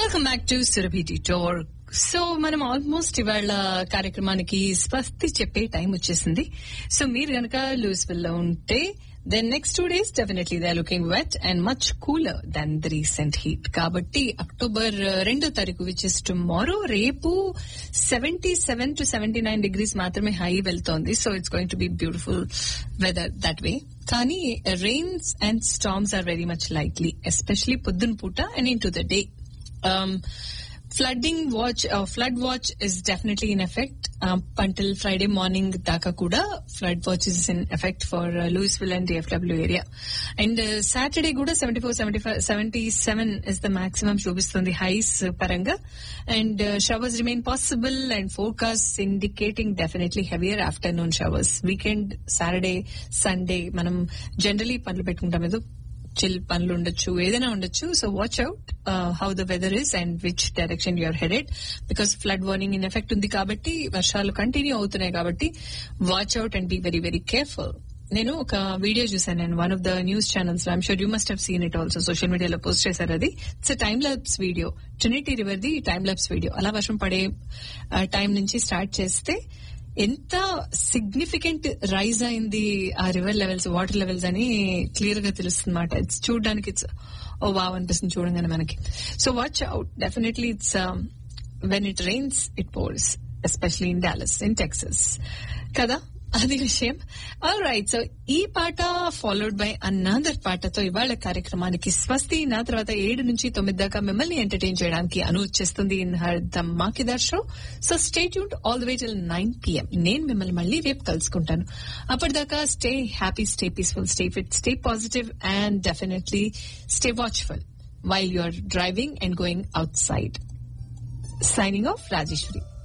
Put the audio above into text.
welcome back to Surabhi tour so మనం almost ఇవాళ కార్యక్రమానికి స్వస్తి చెప్పే టైం వచ్చేసింది సో మీరు గనక లూజ్విల్ లో ఉంటే then next two days definitely they looking wet and much cooler then the recent heat కాబట్టి అక్టోబర్ రెండో తారీఖు విచ్ ఇస్ టుమారో రేపు seventy seven to seventy nine degrees మాత్రమే హై వెళ్తోంది so it's going to be beautiful weather that way కానీ rains and storms are very much likely especially పొద్దున పూట and into the day flooding watch flood watch is definitely in effect until Friday morning దాకా కూడా flood watch is in effect for Louisville and DFW area and Saturday కూడా seventy four seventy five seventy seven is the maximum చూపిస్తుంది highs పరంగా and showers remain possible and forecast indicating definitely heavier afternoon showers weekend Saturday Sunday మనం generally పనులు పెట్టుకుంటాం ఏదో chill పనులు ఉండొచ్చు ఏదైనా ఉండొచ్చు so watch out how the weather is and which direction you're headed because flood warning in effect ఉంది కాబట్టి వర్షాలు కంటిన్యూ అవుతున్నాయి కాబట్టి watch out and be very very careful నేను ఒక వీడియో చూసాను నేను one of the news channels లో I'm sure you must have seen it also social మీడియాలో పోస్ట్ చేశారు అది it's time lapse video Trinity river the time lapse video అలా వర్షం పడే టైం నుంచి స్టార్ట్ చేస్తే ఎంత సిగ్నిఫికెంట్ రైజ్ అయింది ఆ రివర్ లెవెల్స్ వాటర్ లెవెల్స్ అని క్లియర్ గా తెలుస్తుంది అనమాట ఇట్స్ చూడడానికి ఇట్స్ ఓ వావ్ అనిపిస్తుంది చూడంగానే మనకి so watch out definitely it's when it rains it pours especially in Dallas in Texas కదా అది విషయం ఆల్ రైట్ సో ఈ పాట ఫాలోడ్ బై అన్నదర్ పాటతో ఇవాళ కార్యక్రమానికి స్వస్తి నా తర్వాత ఏడు నుంచి తొమ్మిది దాకా మిమ్మల్ని ఎంటర్టైన్ చేయడానికి అను వచ్చేస్తుంది ఇన్ హర్ ద మాకిదార్ show so stay tuned all the way till nine PM నేను మిమ్మల్ని మళ్ళీ రేపు కలుసుకుంటాను అప్పటిదాకా stay happy stay peaceful stay fit stay positive and definitely stay watchful while you are driving and going outside signing off Rajeshwari